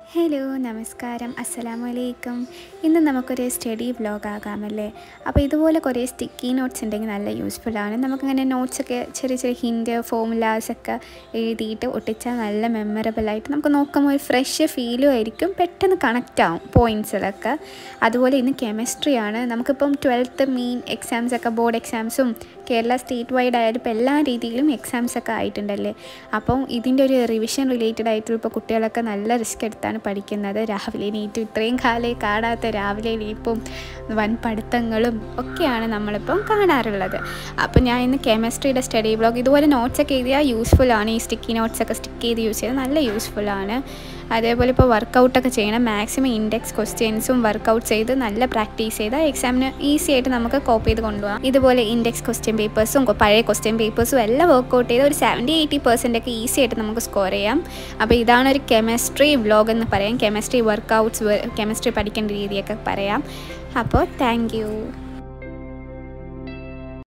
hello നമസ്കാരം അസ്സലാമു അലൈക്കും ഇന്ന് നമുക്കൊരു സ്റ്റഡി വ്ലോഗ് ആകാമല്ലേ അപ്പോൾ ഇതുപോലെ കുറേ സ്റ്റിക്കി നോട്ട്സ് ഉണ്ടെങ്കിൽ നല്ല യൂസ്ഫുള്ളാണ് നമുക്കിങ്ങനെ നോട്ട്സൊക്കെ ചെറിയ ചെറിയ ഹിൻറ്റ് ഫോമുലാസ് ഒക്കെ എഴുതിയിട്ട് ഒട്ടിച്ചാൽ നല്ല മെമ്മറബിളായിട്ട് നമുക്ക് നോക്കുമ്പോൾ ഒരു ഫ്രഷ് ഫീലും ആയിരിക്കും പെട്ടെന്ന് കണക്റ്റ് ആവും പോയിൻറ്റ്സിലൊക്കെ അതുപോലെ ഇന്ന് കെമിസ്ട്രിയാണ് നമുക്കിപ്പം ട്വൽത്ത് മെയിൻ എക്സാംസ് ഒക്കെ ബോർഡ് എക്സാംസും കേരള സ്റ്റേറ്റ് വൈഡ് ആയാലും ഇപ്പോൾ എല്ലാ രീതിയിലും എക്സാംസ് ഒക്കെ ആയിട്ടുണ്ടല്ലേ അപ്പം ഇതിൻ്റെ ഒരു റിവിഷൻ റിലേറ്റഡ് ആയിട്ട് ഇപ്പോൾ കുട്ടികളൊക്കെ നല്ല റിസ്ക് എടുത്താണ് പഠിക്കുന്നത് രാവിലെ എണീറ്റും ഇത്രയും കാലേ കാണാത്ത രാവിലെ എണീപ്പും വൻ പഠിത്തങ്ങളും ഒക്കെയാണ് നമ്മളിപ്പം കാണാറുള്ളത് അപ്പോൾ ഞാൻ ഇന്ന് കെമിസ്ട്രിയുടെ സ്റ്റഡി ബ്ലോഗ് ഇതുപോലെ നോട്ട്സ് ഒക്കെ എഴുതിയാൽ യൂസ്ഫുൾ ആണ് ഈ സ്റ്റിക്കി നോട്ട്സ് ഒക്കെ സ്റ്റിക്ക് ചെയ്ത് യൂസ് ചെയ്താൽ നല്ല യൂസ്ഫുൾ ആണ് അതേപോലെ ഇപ്പോൾ വർക്കൗട്ടൊക്കെ ചെയ്യണം മാക്സിമം ഇൻഡെക്സ് ക്വസ്റ്റ്യൻസും വർക്കൗട്ട് ചെയ്ത് നല്ല പ്രാക്ടീസ് ചെയ്താൽ എക്സാമിന് ഈസി ആയിട്ട് നമുക്ക് കോപ്പ് ചെയ്ത് കൊണ്ടുപോകാം ഇതുപോലെ ഇൻഡെക്സ് ക്വസ്റ്റ്യൻ പേപ്പേഴ്സും പഴയ ക്വസ്റ്റ്യൻ പേപ്പേഴ്സും എല്ലാം വർക്കൗട്ട് ചെയ്ത് ഒരു സെവൻറ്റി എയ്റ്റി പെർസെൻ്റ് ഒക്കെ ഈസി ആയിട്ട് നമുക്ക് സ്കോർ ചെയ്യാം അപ്പോൾ ഇതാണ് ഒരു കെമിസ്ട്രി വ്ലോഗ് എന്ന് പറയാം കെമിസ്ട്രി വർക്കൗട്ട്സ് കെമിസ്ട്രി പഠിക്കേണ്ട രീതിയൊക്കെ പറയാം അപ്പോൾ താങ്ക്